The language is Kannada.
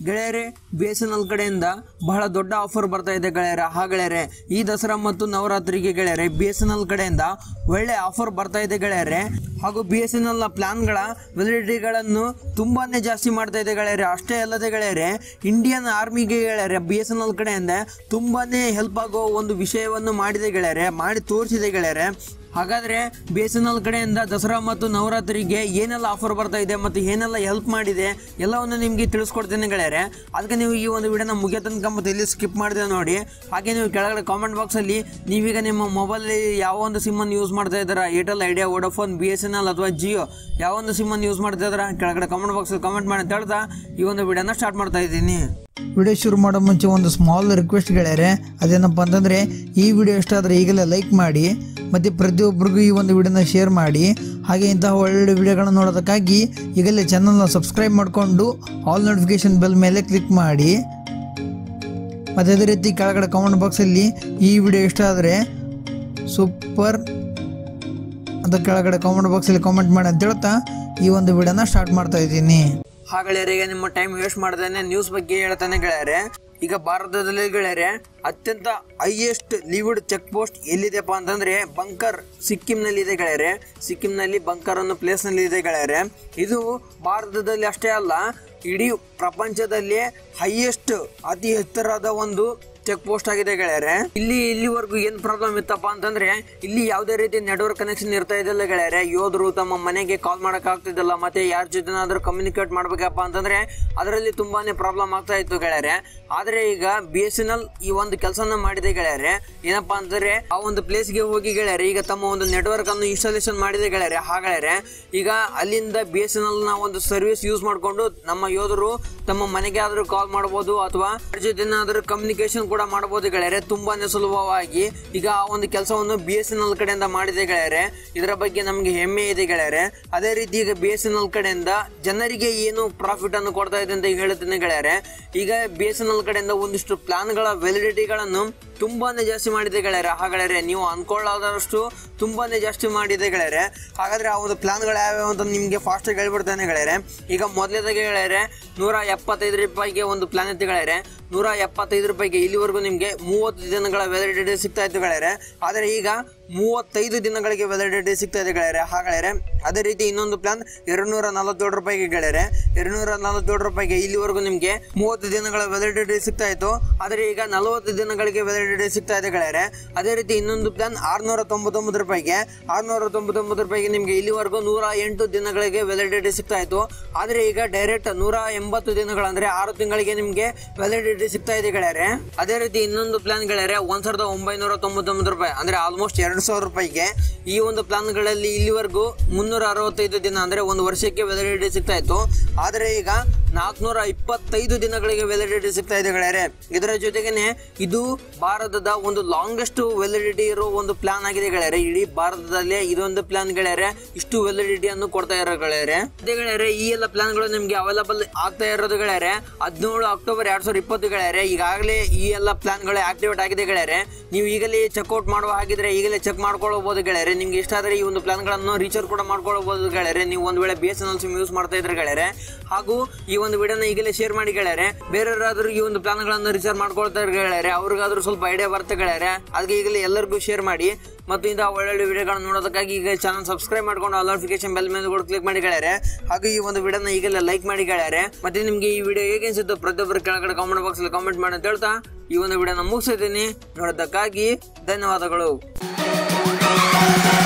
ಗೆಳೆಯರೆ ಬಿ ಎಸ್ ಎನ್ ಎಲ್ ಕಡೆಯಿಂದ ಬಹಳ ದೊಡ್ಡ ಆಫರ್ ಬರ್ತಾ ಇದೆ ಗೆಳೆಯರೆ ಹಾ ಗೆಳೆಯರೆ ಈ ದಸರಾ ಮತ್ತು ನವರಾತ್ರಿಗೆ ಗೆಳೆಯರೆ ಬಿ ಎಸ್ ಎನ್ ಎಲ್ ಕಡೆಯಿಂದ ಒಳ್ಳೆ ಆಫರ್ ಬರ್ತಾ ಇದೆ ಗೆಳೆಯರೆ ಹಾಗೂ ಬಿ ಎಸ್ ಎನ್ ಎಲ್ ಪ್ಲಾನ್ಗಳ ವ್ಯಾಲಿಡಿಟಿಗಳನ್ನು ತುಂಬಾನೇ ಜಾಸ್ತಿ ಮಾಡ್ತಾ ಇದೆ ಗೆಳೆಯರೆ ಅಷ್ಟೇ ಅಲ್ಲದೆ ಗೆಳೆಯರೆ ಇಂಡಿಯನ್ ಆರ್ಮಿಗೆ ಗೆಳೆಯರೆ ಬಿ ಎಸ್ ಎನ್ ಎಲ್ ಕಡೆಯಿಂದ ತುಂಬಾನೇ ಹೆಲ್ಪ್ ಆಗೋ ಒಂದು ವಿಷಯವನ್ನು ಮಾಡಿದೆ ಗೆಳೆಯರೆ ಮಾಡಿ ತೋರಿಸಿದೆ ಗೆಳೆಯರೆ ಹಾಗಾದ್ರೆ ಬಿ ಎಸ್ ಎನ್ ಎಲ್ ಕಡೆಯಿಂದ ದಸರಾ ಮತ್ತು ನವರಾತ್ರಿಗೆ ಏನೆಲ್ಲ ಆಫರ್ ಬರ್ತಾ ಇದೆ ಮತ್ತು ಏನೆಲ್ಲ ಹೆಲ್ಪ್ ಮಾಡಿದೆ ಎಲ್ಲವನ್ನು ನಿಮಗೆ ತಿಳಿಸ್ಕೊಡ್ತೇನೆ ಗೆಳೆಯರೆ ಅದಕ್ಕೆ ನೀವು ಈ ಒಂದು ವಿಡಿಯೋನ ಮುಗಿಯೋ ತನಕ ಮತ್ತು ಇಲ್ಲಿ ಸ್ಕಿಪ್ ಮಾಡಿದೆ ನೋಡಿ ಹಾಗೆ ನೀವು ಕೆಳಗಡೆ ಕಾಮೆಂಟ್ ಬಾಕ್ಸಲ್ಲಿ ನೀವೀಗ ನಿಮ್ಮ ಮೊಬೈಲಲ್ಲಿ ಯಾವ ಒಂದು ಸಿಮ್ಮನ್ನು ಯೂಸ್ ಮಾಡ್ತಾ ಇದ್ದೀರಾ Airtel Idea Vodafone B S N L ಅಥವಾ ಜಿಯೋ ಯಾವ ಒಂದು ಸಿಮ್ಮನ್ನು ಯೂಸ್ ಮಾಡ್ತಾ ಇದ್ದೀರಾ ಕೆಳಗಡೆ ಕಾಮೆಂಟ್ ಬಾಕ್ಸಲ್ಲಿ ಕಾಮೆಂಟ್ ಮಾಡಿ ಅಂತ ಹೇಳ್ತಾ ಈ ಒಂದು ವಿಡಿಯೋನ ಸ್ಟಾರ್ಟ್ ಮಾಡ್ತಾ ಇದ್ದೀನಿ ವಿಡಿಯೋ ಶುರು ಮಾಡೋ ಮುಂಚೆ ಒಂದು ಸ್ಮಾಲ್ ರಿಕ್ವೆಸ್ಟ್ ಗೆಳೆಯರೆ ಅದೇನಪ್ಪ ಅಂತಂದರೆ ಈ ವಿಡಿಯೋ ಇಷ್ಟ ಆದರೆ ಈಗಲೇ ಲೈಕ್ ಮಾಡಿ ಮತ್ತು ಪ್ರತಿಯೊಬ್ಬರಿಗೂ ಈ ಒಂದು ವಿಡಿಯೋನ ಶೇರ್ ಮಾಡಿ ಹಾಗೆ ಇಂತಹ ಒಳ್ಳೊಳ್ಳೆ ವಿಡಿಯೋಗಳನ್ನ ನೋಡೋದಕ್ಕಾಗಿ ಈಗಲೇ ಚಾನಲ್ನ ಸಬ್ಸ್ಕ್ರೈಬ್ ಮಾಡಿಕೊಂಡು ಆಲ್ ನೋಟಿಫಿಕೇಶನ್ ಬೆಲ್ ಮೇಲೆ ಕ್ಲಿಕ್ ಮಾಡಿ ಮತ್ತು ಅದೇ ರೀತಿ ಕೆಳಗಡೆ ಕಾಮೆಂಟ್ ಬಾಕ್ಸಲ್ಲಿ ಈ ವಿಡಿಯೋ ಇಷ್ಟ ಆದರೆ ಸೂಪರ್ ಅಂತ ಕೆಳಗಡೆ ಕಾಮೆಂಟ್ ಬಾಕ್ಸಲ್ಲಿ ಕಾಮೆಂಟ್ ಮಾಡಿ ಅಂತ ಹೇಳ್ತಾ ಈ ಒಂದು ವಿಡಿಯೋನ ಸ್ಟಾರ್ಟ್ ಮಾಡ್ತಾ ಇದ್ದೀನಿ ಹಾ ಗೆಳೆಯರಿಗೆ ನಿಮ್ಮ ಟೈಮ್ ವೇಸ್ಟ್ ಮಾಡ್ದೇನೆ ನ್ಯೂಸ್ ಬಗ್ಗೆ ಹೇಳ್ತಾನೆ ಗೆಳೆಯರೆ ಈಗ ಭಾರತದಲ್ಲಿ ಗೆಳೆಯರೆ ಅತ್ಯಂತ ಹೈಯೆಸ್ಟ್ ಲಿವಿಡ್ ಚೆಕ್ ಪೋಸ್ಟ್ ಎಲ್ಲಿದೆಪ್ಪ ಅಂತಂದ್ರೆ ಬಂಕರ್ ಸಿಕ್ಕಿಂನಲ್ಲಿ ಇದೆ ಗೆಳೆಯರೆ ಸಿಕ್ಕಿಂನಲ್ಲಿ ಬಂಕರ್ ಅನ್ನೋ ಪ್ಲೇಸ್ ನಲ್ಲಿ ಇದೆ ಗೆಳೆಯರೆ ಇದು ಭಾರತದಲ್ಲಿ ಅಷ್ಟೇ ಅಲ್ಲ ಇಡೀ ಪ್ರಪಂಚದಲ್ಲಿ ಹೈಯೆಸ್ಟ್ ಅತಿ ಎತ್ತರದ ಒಂದು ಚೆಕ್ ಪೋಸ್ಟ್ ಆಗಿದೆ ಗೆಳೆಯರೆ ಇಲ್ಲಿ ಇಲ್ಲಿವರೆಗೂ ಏನ್ ಪ್ರಾಬ್ಲಮ್ ಇತ್ತಪ್ಪ ಅಂತಂದ್ರೆ ಇಲ್ಲಿ ಯಾವುದೇ ರೀತಿ ನೆಟ್ವರ್ಕ್ ಕನೆಕ್ಷನ್ ಇರ್ತಾ ಇದ್ದಿಲ್ಲ ಗೆಳೆಯರೆ ಯೋಧರು ತಮ್ಮ ಮನೆಗೆ ಕಾಲ್ ಮಾಡಕ್ ಆಗ್ತಿದ್ದಿಲ್ಲ ಮತ್ತೆ ಯಾರ ಜೊತೆನಾದ್ರೂ ಕಮ್ಯುನಿಕೇಟ್ ಮಾಡ್ಬೇಕಪ್ಪ ಅಂತಂದ್ರೆ ಅದರಲ್ಲಿ ತುಂಬಾನೇ ಪ್ರಾಬ್ಲಮ್ ಆಗ್ತಾ ಇತ್ತು ಗೆಳೆಯರೆ ಆದ್ರೆ ಈಗ ಬಿ ಎಸ್ ಎನ್ ಎಲ್ ಈ ಒಂದು ಕೆಲಸನ ಮಾಡಿದೆ ಗೆಳೆಯರೆ ಏನಪ್ಪಾ ಅಂತಂದ್ರೆ ಆ ಒಂದು ಪ್ಲೇಸ್ ಗೆ ಹೋಗಿ ಗೆಳೆಯರೆ ಈಗ ತಮ್ಮ ಒಂದು ನೆಟ್ವರ್ಕ್ ಅನ್ನು ಇನ್ಸ್ಟಾಲೇಷನ್ ಮಾಡಿದೆ ಗೆಳೆಯರೆ ಹಾಗೆಳೆಯರೆ ಈಗ ಅಲ್ಲಿಂದ ಬಿ ಎಸ್ ಎನ್ ಎಲ್ ನ ಒಂದು ಸರ್ವಿಸ್ ಯೂಸ್ ಮಾಡ್ಕೊಂಡು ನಮ್ಮ ಯೋಧರು ತಮ್ಮ ಮನೆಗೆ ಆದ್ರೂ ಕಾಲ್ ಮಾಡಬಹುದು ಅಥವಾ ಯಾರ ಜೊತೆನಾದ್ರೂ ಕಮ್ಯುನಿಕೇಶನ್ ಕೂಡ ಮಾಡಬಹುದು ಗೆಳೆಯರೆ ತುಂಬಾನೇ ಸುಲಭವಾಗಿ ಈಗ ಆ ಒಂದು ಕೆಲಸವನ್ನು ಬಿ ಎಸ್ ಎನ್ ಎಲ್ ಕಡೆಯಿಂದ ಮಾಡಿದೆ ಗೆಳೆಯರೆ ಇದರ ಬಗ್ಗೆ ನಮಗೆ ಹೆಮ್ಮೆ ಇದೆ ಗೆಳೆಯರೆ ಅದೇ ರೀತಿ ಈಗ ಬಿ ಎಸ್ ಎನ್ ಎಲ್ ಕಡೆಯಿಂದ ಜನರಿಗೆ ಏನು ಪ್ರಾಫಿಟ್ ಅನ್ನು ಕೊಡ್ತಾ ಇದೆ ಅಂತ ಹೇಳುತ್ತೇನೆ ಗೆಳೆಯರೆ ಈಗ ಬಿ ಎಸ್ ಎನ್ ಎಲ್ ಕಡೆಯಿಂದ ಒಂದಿಷ್ಟು ಪ್ಲಾನ್ಗಳ ವ್ಯಾಲಿಡಿಟಿಗಳನ್ನು ತುಂಬಾನೇ ಜಾಸ್ತಿ ಮಾಡಿದೆ ಗೆಳೆಯರೆ ಹಾಗಾದ್ರೆ ನೀವು ಅನ್ಕೊಳ್ಳಾದಷ್ಟು ತುಂಬಾನೇ ಜಾಸ್ತಿ ಮಾಡಿದೆ ಗೆಳೆಯರೆ ಹಾಗಾದ್ರೆ ಆ ಒಂದು ಪ್ಲಾನ್ಗಳು ಯಾವ್ಯಾವ ಅಂತ ನಿಮಗೆ ಫಾಸ್ಟ್ ಆಗಿ ಹೇಳ್ಬಿಡ್ತಾನೆ ಗೆಳೆಯರೆ ಈಗ ಮೊದಲೇದಾಗಿ ಗೆಳೆಯರೆ ನೂರ ಎಪ್ಪತ್ತೈದು ರೂಪಾಯಿಗೆ ಒಂದು ಪ್ಲಾನ್ ಇತ್ತು ಗೆಳೆಯರೆ ನೂರ ಎಪ್ಪತ್ತೈದು ರೂಪಾಯಿಗೆ ಇಲ್ಲಿವರೆಗೂ ನಿಮಗೆ ಮೂವತ್ತು ದಿನಗಳ ವ್ಯಾಲಿಡಿಟಿ ಸಿಗ್ತಾ ಇತ್ತು ಗೆಳೆಯರೆ ಆದರೆ ಈಗ ಮೂವತ್ತೈದು ದಿನಗಳಿಗೆ ವ್ಯಾಲಿಡಿಟಿ ಸಿಗ್ತಾ ಇದೆ ಗೆಳೆಯರೆ ಹಾಗಾದ್ರೆ ಅದೇ ರೀತಿ ಇನ್ನೊಂದು ಪ್ಲಾನ್ ಎರಡು ನೂರ ನಲವತ್ತೇಳು ರೂಪಾಯಿಗೆ ಗೆಳೆಯರೆ ಎರಡು ನೂರ ನಲವತ್ತೇಳು ರೂಪಾಯಿಗೆ ಇಲ್ಲಿವರೆಗೂ ನಿಮಗೆ ಮೂವತ್ತು ದಿನಗಳ ವ್ಯಾಲಿಡಿಟಿ ಸಿಗ್ತಾ ಇತ್ತು ಆದರೆ ಈಗ ನಲವತ್ತು ದಿನಗಳಿಗೆ ವ್ಯಾಲಿಡಿಟಿ ಸಿಗ್ತಾ ಇದೆ ಗೆಳೆಯರೆ ಅದೇ ರೀತಿ ಇನ್ನೊಂದು ಪ್ಲಾನ್ ಆರ್ನೂರ ತೊಂಬತ್ತೊಂಬತ್ತು ರೂಪಾಯಿಗೆ ಆರ್ನೂರ ತೊಂಬತ್ತೊಂಬತ್ತು ರೂಪಾಯಿಗೆ ನಿಮಗೆ ಇಲ್ಲಿವರೆಗೂ ನೂರ ಎಂಟು ದಿನಗಳಿಗೆ ವ್ಯಾಲಿಡಿಟಿ ಸಿಗ್ತಾ ಇತ್ತು ಆದರೆ ಈಗ ಡೈರೆಕ್ಟ್ ನೂರ ಎಂಬತ್ತು ದಿನಗಳಂದ್ರೆ ಆರು ತಿಂಗಳಿಗೆ ನಿಮಗೆ ವ್ಯಾಲಿಡಿಟಿ ಸಿಗ್ತಾ ಇದೆ ಗೆಳೆಯರೆ ಅದೇ ರೀತಿ ಇನ್ನೊಂದು ಪ್ಲಾನ್ ಗೆಳೆಯರೆ ಒಂದ್ ಸಾವಿರದ ಒಂಬೈನೂರ ತೊಂಬತ್ತೊಂಬತ್ತು ರೂಪಾಯಿ ಅಂದ್ರೆ ಆಲ್ಮೋಸ್ಟ್ ಎರಡು ಸಾವಿರ ರೂಪಾಯಿಗೆ ಈ ಒಂದು ಪ್ಲಾನ್ಗಳಲ್ಲಿ ಇಲ್ಲಿವರೆಗೂ ಮುನ್ನೂರ ಅರವತ್ತೈದು ದಿನ ಅಂದ್ರೆ ಒಂದು ವರ್ಷಕ್ಕೆ ವ್ಯಾಲಿಡಿಟಿ ಸಿಗ್ತಾ ಇತ್ತು ಆದರೆ ಈಗ ನಾಲ್ಕುನೂರ ಇಪ್ಪತ್ತೈದು ದಿನಗಳಿಗೆ ವ್ಯಾಲಿಡಿಟಿ ಸಿಗ್ತಾ ಇದೆ ಗೆಳೆಯರೆ ಇದರ ಜೊತೆಗೇನೆ ಇದು ಭಾರತದ ಒಂದು ಲಾಂಗೆಸ್ಟ್ ವ್ಯಾಲಿಡಿಟಿ ಇರೋ ಒಂದು ಪ್ಲಾನ್ ಆಗಿದೆ ಗೆಳೆಯರೆ ಇಡೀ ಭಾರತದಲ್ಲೇ ಇದೊಂದು ಪ್ಲಾನ್ ಗೆಳೆಯರೆ ಇಷ್ಟು ವ್ಯಾಲಿಡಿಟಿ ಅನ್ನು ಕೊಡ್ತಾ ಇರೋ ಗೆಳೆಯರೆ ಅದೇ ಗೆಳೆಯರೆ ಈ ಎಲ್ಲ ಪ್ಲಾನ್ಗಳು ನಿಮ್ಗೆ ಅವೈಲಬಲ್ ಆಗ್ತಾ ಇರೋದು ಗೆಳೆಯರೆ ಹದಿನೇಳು ಅಕ್ಟೋಬರ್ ಎರಡ್ ಸಾವಿರದ ಇಪ್ಪತ್ತು ಗೆಳೆಯರೆ ಈಗಾಗಲೇ ಈ ಎಲ್ಲ ಪ್ಲಾನ್ಗಳು ಆಕ್ಟಿವೇಟ್ ಆಗಿದೆ ಗೆಳೆಯರೆ ನೀವು ಈಗಲೇ ಚೆಕ್ಔಟ್ ಮಾಡುವ ಹಾಗಿದ್ರೆ ಈಗಲೇ ಚೆಕ್ ಮಾಡ್ಕೊಳ್ಳಬಹುದು ಗೆಳೆಯರೆ ನಿಮ್ಗೆ ಇಷ್ಟ ಆದರೆ ಈ ಒಂದು ಪ್ಲಾನ್ಗಳನ್ನು ರೀಚಾರ್ಜ್ ಕೂಡ ಮಾಡ್ಕೊಳ್ಳಬಹುದು ಗೆಳೆಯರೆ ನೀವು ಒಂದು ವೇಳೆ B S N L SIM use ಮಾಡ್ತಾ ಇದ್ರೆ ಗೆಳೆಯರೆ ಹಾಗೂ ಈ ಒಂದು ವಿಡಿಯೋನ ಈಗಲೇ ಶೇರ್ ಮಾಡಿ ಗೆಳೆಯರೆ ಬೇರೆಯವರಾದ್ರೂ ಈ ಒಂದು ಪ್ಲಾನ್ಗಳನ್ನು ರೀಚಾರ್ಜ್ ಮಾಡ್ಕೊಳ್ತಾ ಇದ್ರೆ ಗೆಳೆಯರೆ ಅವ್ರಿಗಾದ್ರೂ ಸ್ವಲ್ಪ ಐಡಿಯಾ ಬರುತ್ತೆ ಗೆಳೆಯರೆ ಅದಕ್ಕೆ ಈಗಲೇ ಎಲ್ಲರಿಗೂ ಶೇರ್ ಮಾಡಿ ಮತ್ತು ಇಂತಹ ಒಳ್ಳೊಳ್ಳೆ ವಿಡಿಯೋಗಳನ್ನು ನೋಡೋದಕ್ಕಾಗಿ ಈಗ ಚಾನಲ್ ಸಬ್ಸ್ಕ್ರೈಬ್ ಮಾಡ್ಕೊಂಡು ಆಲ್ ನೋಟಿಫಿಕೇಶನ್ ಬೆಲ್ ಮೇಲೆ ಕೂಡ ಕ್ಲಿಕ್ ಮಾಡಿ ಗೆಳೆಯರೆ ಹಾಗೂ ಈ ಒಂದು ವಿಡಿಯೋನ ಈಗಲೇ ಲೈಕ್ ಮಾಡಿ ಗೆಳೆಯರೆ ಮತ್ತೆ ನಿಮಗೆ ಈ ವಿಡಿಯೋ ಹೇಗೆ ಅನ್ಸುತ್ತೋ ಪ್ರತಿಯೊಬ್ಬರು ಕೆಳಗಡೆ ಕಾಮೆಂಟ್ ಬಾಕ್ಸ್ ಅಲ್ಲಿ ಕಾಮೆಂಟ್ ಮಾಡಿ ಅಂತ ಹೇಳ್ತಾ ಈ ಒಂದು ವಿಡಿಯೋನ ಮುಗಿಸಿದ್ದೀನಿ ನೋಡೋದಕ್ಕಾಗಿ ಧನ್ಯವಾದಗಳು